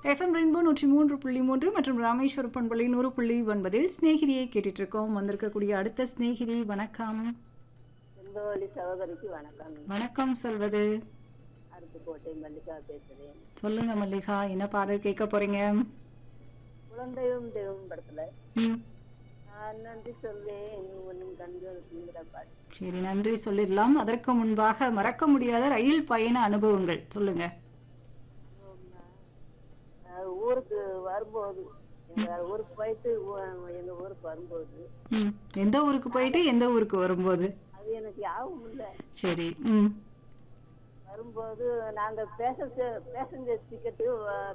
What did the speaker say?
FM rainbow நூற்றி மூன்று புள்ளி மூன்று மற்றும் ராமேஸ்வர பண்பலை நூறு புள்ளி ஒன்பதில் சிநேகிதியை கேட்டுட்டு இருக்கோம் வந்திருக்கக்கூடிய அடுத்த சிநேகிதி வணக்கம் செம்பவழி சகோதரிக்கு வணக்கம் வணக்கம் சொல்வது அருப்புக்கோட்டை மல்லிகா பேசுறேன் சொல்லுங்க மல்லிகா என்ன பாடல் கேட்க போறீங்க குழந்தையும் தெய்வம் படத்துல ம் நான் நன்றி சொல்வேன் உன் கண்கள் தீவிர பாட்டு சரி நன்றி சொல்லிடலாம் அதற்கு முன்பாக மறக்க முடியாத ரயில் பயண அனுபவங்கள் சொல்லுங்க நான் ஊருக்கு வரும்போது எங்க ஊருக்கு போயிட்டு ஊ- எங்க ஊருக்கு வரும்போது ம் எந்த ஊருக்கு போயிட்டு எந்த ஊருக்கு வரும்போது அது எனக்கு யாவும் இல்லை சரி ம் வரும்போது நாங்க பேசஞ்சர் பேசஞ்சர் டிக்கெட்டு